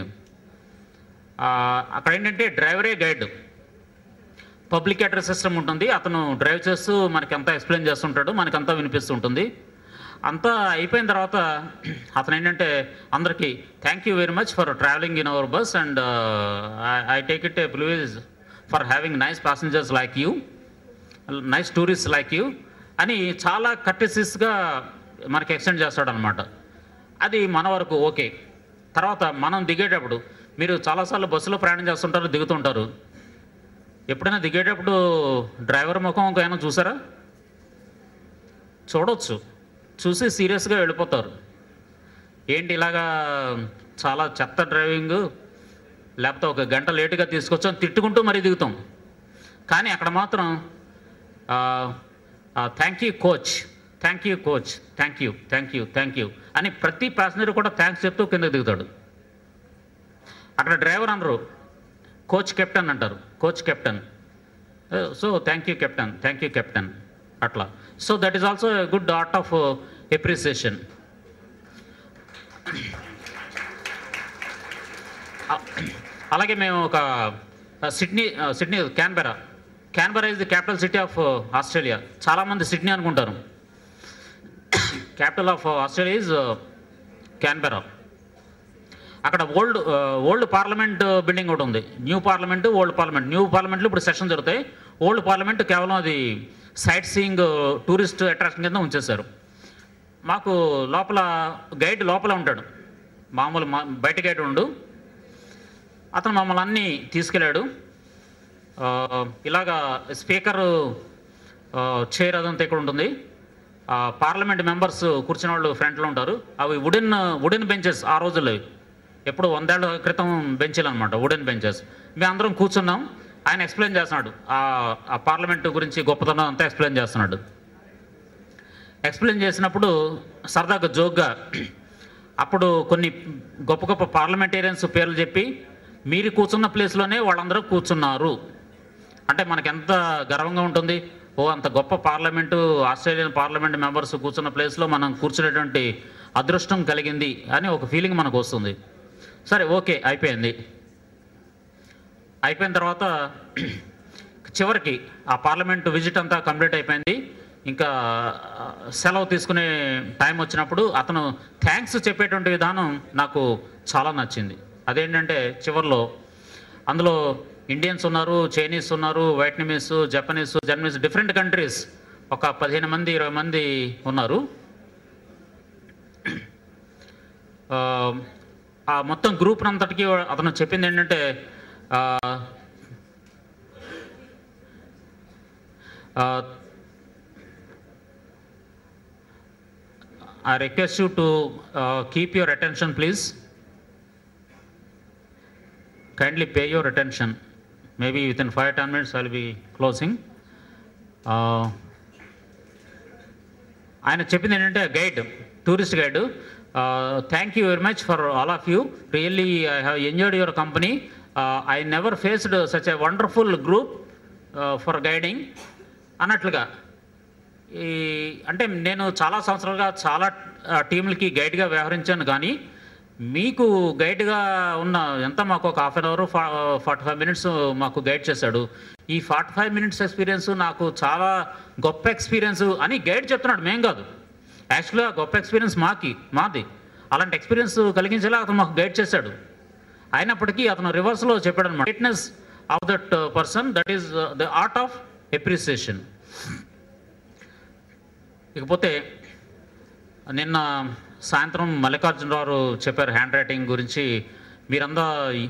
అక్కడ ఏంటంటే డ్రైవరే గైడ్ పబ్లిక్ అడ్రస్ సిస్టమ్ ఉంటుంది అతను డ్రైవ్ చేస్తూ మనకి అంతా ఎక్స్ప్లెయిన్ చేస్తుంటాడు మనకంతా వినిపిస్తుంటుంది అంతా అయిపోయిన తర్వాత అతను ఏంటంటే అందరికీ thank you very much for travelling in our bus and I take it a privilege for having nice passengers like you nice tourist like you అని చాలా కట్టెసిస్గా మనకి ఎక్స్టెండ్ చేస్తాడు అనమాట అది మన వరకు ఓకే తర్వాత మనం దిగేటప్పుడు మీరు చాలాసార్లు బస్సులో ప్రయాణం చేస్తుంటారు దిగుతుంటారు ఎప్పుడైనా దిగేటప్పుడు డ్రైవర్ ముఖం ఏమైనా చూసారా చూడొచ్చు చూసి సీరియస్గా వెళ్ళిపోతారు ఏంటి ఇలాగా చాలా చెత్త డ్రైవింగ్ లేకపోతే ఒక గంట లేటుగా తీసుకొచ్చాం తిట్టుకుంటూ మరీ దిగుతాం కానీ అక్కడ మాత్రం thank you coach thank you coach thank you thank you thank you అని ప్రతి ప్యాసింజర్ కూడా థ్యాంక్స్ చెప్తూ కిందకి దిగుతాడు అక్కడ డ్రైవర్ అనరు కోచ్ కెప్టెన్ అంటారు coach captain so thank you captain thank you captain అట్లా so that is also good art of appreciation అలాగే మేము ఒక Sydney Sydney Canberra Canberra is the capital city of Australia చాలామంది సిడ్నీ అనుకుంటారు capital of Australia is Canberra అక్కడ old old parliament building ఒకటి ఉంది new parliament old parliament new పార్లమెంట్లో ఇప్పుడు సెషన్ జరుగుతాయి ఓల్డ్ పార్లమెంట్ కేవలం అది సైట్ సీయింగ్ టూరిస్ట్ అట్రాక్షన్ కింద ఉంచేశారు మాకు లోపల గైడ్ లోపల ఉంటాడు మామూలు మా బయట గైడ్ ఉండు అతను మమ్మల్ని అన్నీ తీసుకెళ్ళాడు ఆ, ఇలాగా స్పీకర్ చైర్ అదంతా ఇక్కడ ఉంటుంది ఆ, పార్లమెంట్ మెంబర్స్ కూర్చున్న వాళ్ళు ఫ్రంట్లో ఉంటారు అవి వుడెన్ వుడెన్ బెంచెస్ ఆ రోజుల్లో అవి. ఎప్పుడు వందేళ్ల క్రితం బెంచీలు అనమాట వుడెన్ బెంచెస్ మేము అందరం కూర్చున్నాం ఆయన ఎక్స్ప్లెయిన్ చేస్తున్నాడు ఆ ఆ పార్లమెంట్ గురించి గొప్పతనం అంతా ఎక్స్ప్లెయిన్ చేస్తున్నాడు ఎక్స్ప్లెయిన్ చేసినప్పుడు సరదాగా జోక్గా అప్పుడు కొన్ని గొప్ప గొప్ప పార్లమెంటేరియన్స్ పేర్లు చెప్పి మీరు కూర్చున్న ప్లేస్లోనే వాళ్ళందరూ కూర్చున్నారు అంటే మనకి ఎంత గర్వంగా ఉంటుంది ఓ అంత గొప్ప పార్లమెంటు ఆస్ట్రేలియన్ పార్లమెంట్ మెంబర్స్ కూర్చున్న ప్లేస్లో మనం కూర్చునేటువంటి అదృష్టం కలిగింది అని ఒక ఫీలింగ్ మనకు వస్తుంది సరే ఓకే అయిపోయింది అయిపోయిన తర్వాత చివరికి ఆ పార్లమెంట్ విజిట్ అంతా కంప్లీట్ అయిపోయింది ఇంకా ఆ, సెలవు తీసుకునే టైం వచ్చినప్పుడు అతను థ్యాంక్స్ చెప్పేటువంటి విధానం నాకు చాలా నచ్చింది అదేంటంటే చివరిలో అందులో ఇండియన్స్ ఉన్నారు చైనీస్ ఉన్నారు Vietnamese Japanese Germans different countries ఒక పదిహేను మంది ఇరవై మంది ఉన్నారు ఆ, ఆ మొత్తం గ్రూప్ అంతటికి అతను చెప్పింది ఏంటంటే ఆ, ఆ, I request you to uh, keep your attention, please. Kindly pay your attention. Maybe within five ten minutes I'll be closing. Uh, ఆయన చెప్పింది ఏంటంటే guide tourist guide thank you very much for all of you really I have enjoyed your company I never faced such a wonderful group for guiding అన్నట్లుగా ఈ అంటే నేను చాలా సంవత్సరాలుగా చాలా ఆ, టీంలకి గైడ్గా వ్యవహరించాను కానీ మీకు గైడ్గా ఉన్న ఎంత మాకు ఒక half an hour forty five minutes మాకు గైడ్ చేశాడు ఈ ఫార్టీ ఫైవ్ మినిట్స్ ఎక్స్పీరియన్స్ నాకు చాలా గొప్ప ఎక్స్పీరియన్స్ అని గైడ్ చెప్తున్నాడు మేం కాదు యాక్చువల్గా గొప్ప ఎక్స్పీరియన్స్ మాకి మాది అలాంటి ఎక్స్పీరియన్స్ కలిగించేలా అతను మాకు గైడ్ చేశాడు అయినప్పటికీ అతను రివర్స్లో చెప్పాడు అనమాట fitness of that person that is the art of appreciation ఇకపోతే నిన్న సాయంత్రం మల్లికార్జునరావు చెప్పారు హ్యాండ్ రైటింగ్ గురించి మీరంతా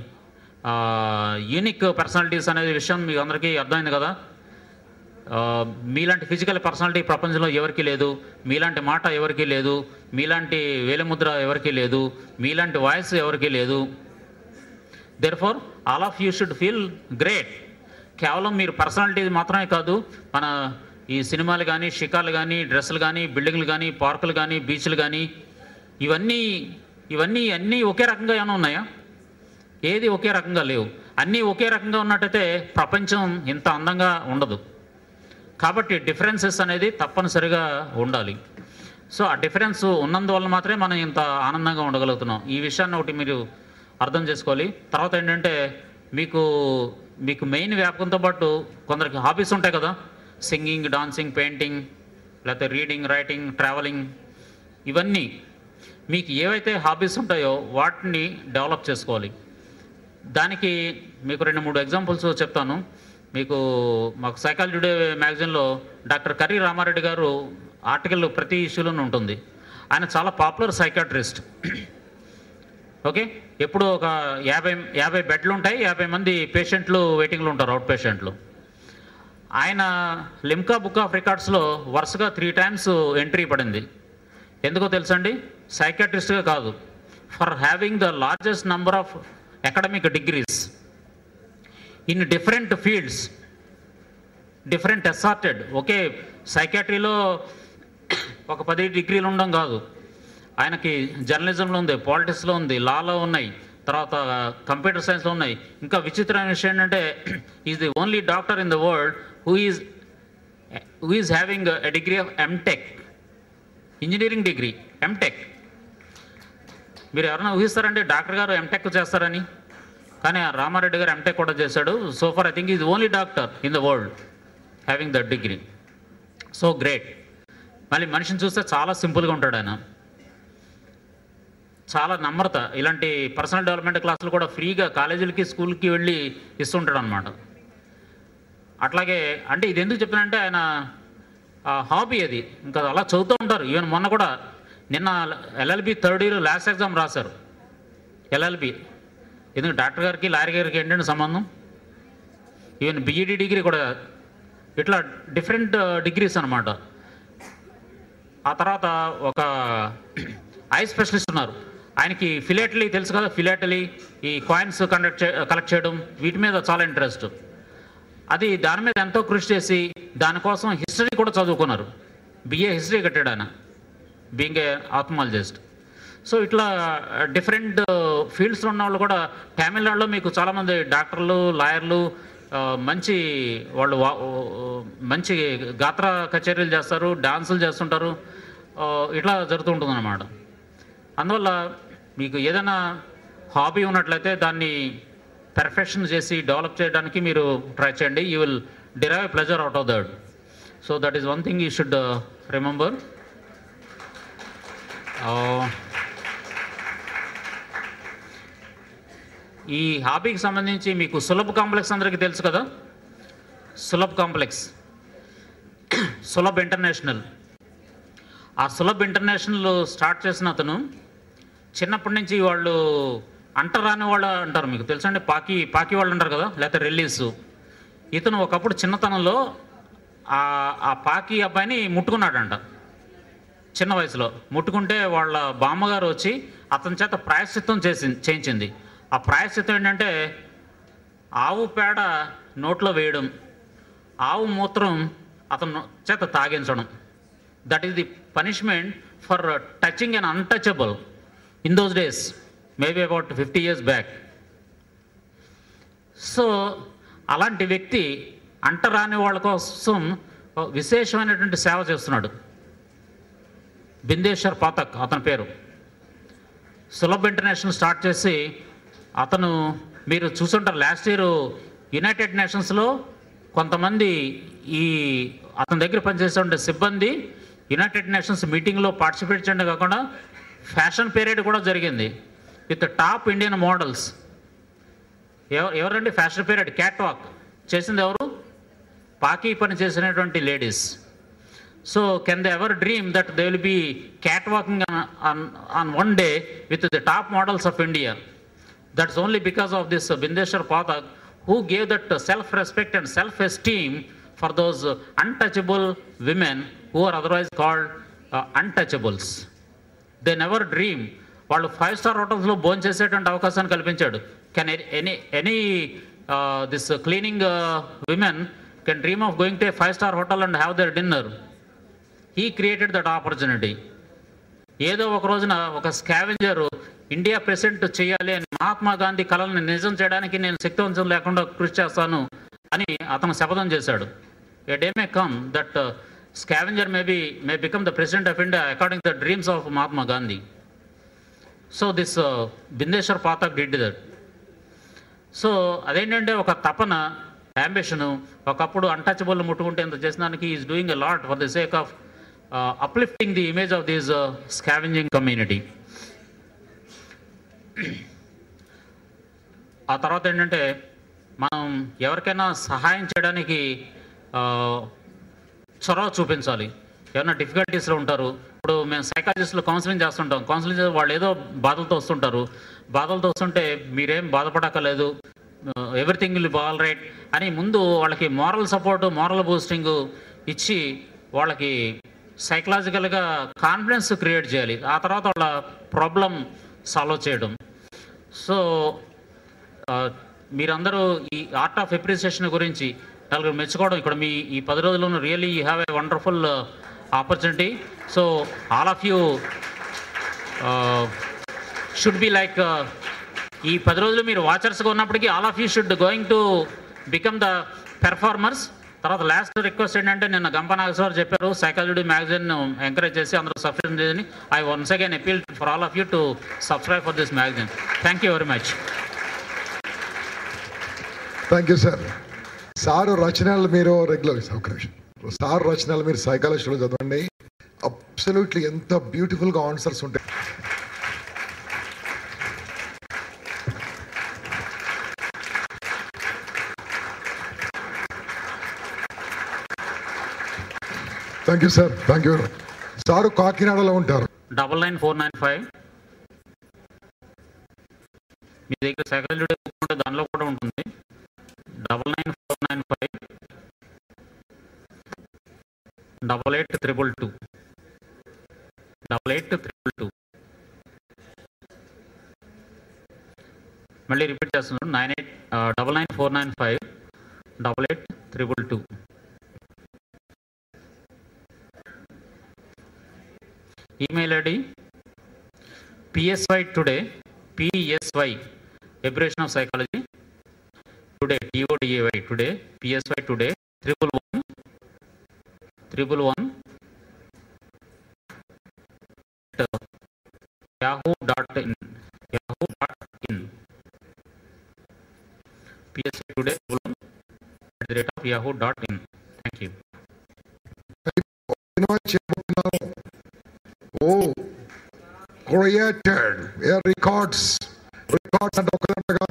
యూనిక్ పర్సనాలిటీస్ అనే విషయం మీకు అందరికీ అర్థమైంది కదా ఆ, మీలాంటి ఫిజికల్ పర్సనాలిటీ ప్రపంచంలో ఎవరికీ లేదు మీలాంటి మాట ఎవరికీ లేదు మీలాంటి వేలిముద్ర ఎవరికీ లేదు మీలాంటి వాయిస్ ఎవరికీ లేదు therefore all of you should feel great కేవలం మీరు పర్సనాలిటీ మాత్రమే కాదు మన ఈ సినిమాలు కానీ షికార్లు కానీ డ్రెస్సులు కానీ బిల్డింగ్లు కానీ పార్కులు కానీ బీచ్లు కానీ ఇవన్నీ ఇవన్నీ అన్నీ ఒకే రకంగా ఏమైనా ఉన్నాయా ఏది ఒకే రకంగా లేవు అన్నీ ఒకే రకంగా ఉన్నట్టయితే ప్రపంచం ఇంత అందంగా ఉండదు కాబట్టి డిఫరెన్సెస్ అనేది తప్పనిసరిగా ఉండాలి సో ఆ డిఫరెన్స్ ఉన్నందువల్ల మాత్రమే మనం ఇంత ఆనందంగా ఉండగలుగుతున్నాం ఈ విషయాన్ని ఒకటి మీరు అర్థం చేసుకోవాలి తర్వాత ఏంటంటే మీకు మీకు మెయిన్ వ్యాపకంతో పాటు కొందరికి హాబీస్ ఉంటాయి కదా సింగింగ్ డాన్సింగ్ పెయింటింగ్ లేకపోతే రీడింగ్ రైటింగ్ ట్రావెలింగ్ ఇవన్నీ మీకు ఏవైతే హాబీస్ ఉంటాయో వాటిని డెవలప్ చేసుకోవాలి దానికి మీకు రెండు మూడు ఎగ్జాంపుల్స్ చెప్తాను మీకు మాకు సైకాలజీ టుడే మ్యాగజైన్లో డాక్టర్ కర్రీ రామారెడ్డి గారు ఆర్టికల్ ప్రతి ఇష్యూలోనూ ఉంటుంది ఆయన చాలా పాపులర్ సైకాట్రిస్ట్ ఓకే ఎప్పుడు ఒక యాభై యాభై బెడ్లు ఉంటాయి యాభై మంది పేషెంట్లు వెయిటింగ్లో ఉంటారు అవుట్ పేషెంట్లు ఆయన లిమ్కా బుక్ ఆఫ్ రికార్డ్స్లో వరుసగా త్రీ టైమ్స్ ఎంట్రీ పడింది ఎందుకో తెలుసండి సైకాట్రిస్ట్గా కాదు for having the largest number of academic degrees in different fields different assorted ఒకే సైకాట్రీలో ఒక పది డిగ్రీలు ఉండడం కాదు ఆయనకి జర్నలిజంలో ఉంది పాలిటిక్స్లో ఉంది లాలో ఉన్నాయి తర్వాత కంప్యూటర్ సైన్స్లో ఉన్నాయి ఇంకా విచిత్రమైన విషయం ఏంటంటే is the only doctor in the world who is who is having a degree of MTech engineering degree MTech మీరు ఎవరైనా ఊహిస్తారంటే డాక్టర్ గారు ఎంటెక్ చేస్తారని కానీ ఆ రామారెడ్డి గారు ఎంటెక్ కూడా చేశాడు so for I think is only doctor in the world having that degree so great మళ్ళీ మనిషిని చూస్తే చాలా సింపుల్గా ఉంటాడు ఆయన చాలా నమ్రత ఇలాంటి పర్సనల్ డెవలప్మెంట్ క్లాసులు కూడా ఫ్రీగా కాలేజీలకి స్కూల్కి వెళ్ళి ఇస్తుంటాడు అనమాట అట్లాగే అంటే ఇది ఎందుకు చెప్తానంటే ఆయన హాబీ అది ఇంకా అలా చదువుతూ ఉంటారు ఈవెన్ మొన్న కూడా నిన్న LLB third year last exam రాశారు ఎల్ఎల్బి ఎందుకు డాక్టర్ గారికి లాయర్ గారికి ఏంటంటే సంబంధం ఈవెన్ బిఈడి డిగ్రీ కూడా ఇట్లా డిఫరెంట్ డిగ్రీస్ అనమాట ఆ తర్వాత ఒక ఐ స్పెషలిస్ట్ ఉన్నారు ఆయనకి ఫిలేటలీ తెలుసు కదా ఫిలేటలీ ఈ కాయిన్స్ కండక్ట్ చే కలెక్ట్ చేయడం వీటి మీద చాలా ఇంట్రెస్ట్ అది దాని మీద ఎంతో కృషి చేసి దానికోసం హిస్టరీ కూడా చదువుకున్నారు బిఏ హిస్టరీ కట్టాడు ఆయన బీయింగ్ ఏ ఆత్మాలజిస్ట్ సో ఇట్లా డిఫరెంట్ ఫీల్డ్స్లో ఉన్న వాళ్ళు కూడా తమిళనాడులో మీకు చాలామంది డాక్టర్లు లాయర్లు ఆ, మంచి వాళ్ళు వా- మంచి గాత్ర కచేరీలు చేస్తారు డాన్సులు చేస్తుంటారు ఆ, ఇట్లా జరుగుతుంటుంది అన్నమాట అందువల్ల మీకు ఏదైనా హాబీ ఉన్నట్లయితే దాన్ని పెర్ఫెక్షన్ చేసి డెవలప్ చేయడానికి మీరు ట్రై చేయండి you will derive pleasure out of that so that is one thing you should remember ఈ హాబీకి సంబంధించి మీకు సులభ్ కాంప్లెక్స్ అందరికీ తెలుసు కదా సులభ్ కాంప్లెక్స్ సులభ్ ఇంటర్నేషనల్ ఆ సులభ్ ఇంటర్నేషనల్ స్టార్ట్ చేసిన అతను చిన్నప్పటి నుంచి వాళ్ళు అంటరాని వాళ్ళు అంటారు మీకు తెలుసండి పాకి పాకి వాళ్ళు అంటారు కదా లేకపోతే రిలీజ్ ఇతను ఒకప్పుడు చిన్నతనంలో ఆ ఆ పాకి అబ్బాయిని ముట్టుకున్నాడంట చిన్న వయసులో ముట్టుకుంటే వాళ్ళ బామ్మగారు వచ్చి అతని చేత ప్రాయశ్చిత్తం చేసి చేయించింది ఆ ప్రాయశ్చిత్తం ఏంటంటే ఆవు పేడ నోట్లో వేయడం ఆవు మూత్రం అతను చేత తాగించడం that is the punishment for touching un untouchable in those days maybe about fifty years back so అలాంటి వ్యక్తి అంటరాని వాళ్ళ కోసం ఒక విశేషమైనటువంటి సేవ చేస్తున్నాడు బిందేశ్వర్ పాతక్ అతని పేరు సులభ్ ఇంటర్నేషనల్ స్టార్ట్ చేసి అతను మీరు చూసుంటారు లాస్ట్ ఇయర్ యునైటెడ్ నేషన్స్లో కొంతమంది ఈ అతని దగ్గర పనిచేసే సిబ్బంది యునైటెడ్ నేషన్స్ మీటింగ్లో పార్టిసిపేట్ చేయడం కాకుండా ఫ్యాషన్ పీరియడ్ కూడా జరిగింది విత్ టాప్ ఇండియన్ మోడల్స్ ఎవరు ఎవరండి ఫ్యాషన్ పీరియడ్ క్యాట్ వాక్ చేసింది ఎవరు పాకీ పని చేసినటువంటి ladies so can they ever dream that they will be cat walking on one day with the top models of India that's only because of this Bindeshwar Pathak who gave that self respect and self esteem for those untouchable women who are otherwise called untouchables they never dream వాళ్ళు five star హోటల్స్లో భోజనం చేసేటువంటి అవకాశాన్ని కల్పించాడు can any any this cleaning women can dream of going to a five star hotel and have their dinner he created that opportunity ఏదో ఒక రోజున ఒక స్కావెంజర్ ఇండియా ప్రెసిడెంట్ చేయాలి అని మహాత్మా గాంధీ కళలను నిజం చేయడానికి నేను శక్తివంతం లేకుండా కృషి చేస్తాను అని అతను శపథం చేశాడు a day may come that scavenger may be may become the president of India according the dreams of Mahatma Gandhi so this Bindeshwar Pathak did that so అదేంటంటే ఒక తపన అంబిషను ఒకప్పుడు అన్టచబుల్ ముట్టుకుంటే ఎంత చేసిన దానికి is doing a lot for the sake of uplifting the image of this scavenging community ఆ తర్వాత ఏంటంటే మనం ఎవరికైనా సహాయం చేయడానికి ఆ, చొరవ చూపించాలి ఏమైనా డిఫికల్టీస్లో ఉంటారు ఇప్పుడు మేము సైకాలజిస్టులు కౌన్సిలింగ్ చేస్తుంటాం కౌన్సిలింగ్ చేస్తే వాళ్ళు ఏదో బాధలతో వస్తుంటారు బాధలతో వస్తుంటే మీరేం బాధపడక్కర్లేదు everything will be all right అని ముందు వాళ్ళకి మోరల్ సపోర్ట్ మోరల్ బూస్టింగ్ ఇచ్చి వాళ్ళకి సైకలాజికల్గా కాన్ఫిడెన్స్ క్రియేట్ చేయాలి ఆ తర్వాత వాళ్ళ ప్రాబ్లం సాల్వ్ చేయడం సో ఆ, మీరందరూ ఈ ఆర్ట్ ఆఫ్ ఎప్రిసియేషన్ గురించి నలుగురు మెచ్చుకోవడం ఇక్కడ మీ ఈ పది రోజుల్లో really you have a wonderful opportunity so all of you should be like ఈ పది రోజులు మీరు వాచర్స్గా ఉన్నప్పటికీ all of you should going to become the performers తర్వాత లాస్ట్ రిక్వెస్ట్ ఏంటంటే నిన్న గంప నాగేశ్వర చెప్పారు సైకాలజీ మ్యాగజైన్ ఎంకరేజ్ చేసి అందరూ సబ్స్క్రైబ్ చేయని I once again appeal for all of you to subscribe for this magazine thank you very much thank you sir sir రచనలు మీరు రెగ్యులర్ ఒక నిమిషం సార్ రచనలు మీరు సైకాలజీలో చదవండి అబ్సల్యూట్లీ ఎంత బ్యూటిఫుల్గా ఆన్సర్స్ ఉంటాయి thank you sir thank you sir కాకినాడలో ఉంటారు double nine four nine five మీ దగ్గర సైకాలజీ బుక్ ఉంటే దానిలో కూడా ఉంటుంది double nine four nine five double eight triple two double eight triple two మళ్ళీ రిపీట్ చేస్తున్నాను nine eight double nine four nine five double eight triple two email ID PSY today PSY abbreviation of psychology today T O D A Y today PSY today triple one triple one Yahoo dot in Yahoo dot in PSY today triple one at the rate of Yahoo dot in thank you cinema చేయబోతున్నాను ఓ created a records records అంటే ఒక గంట కాదు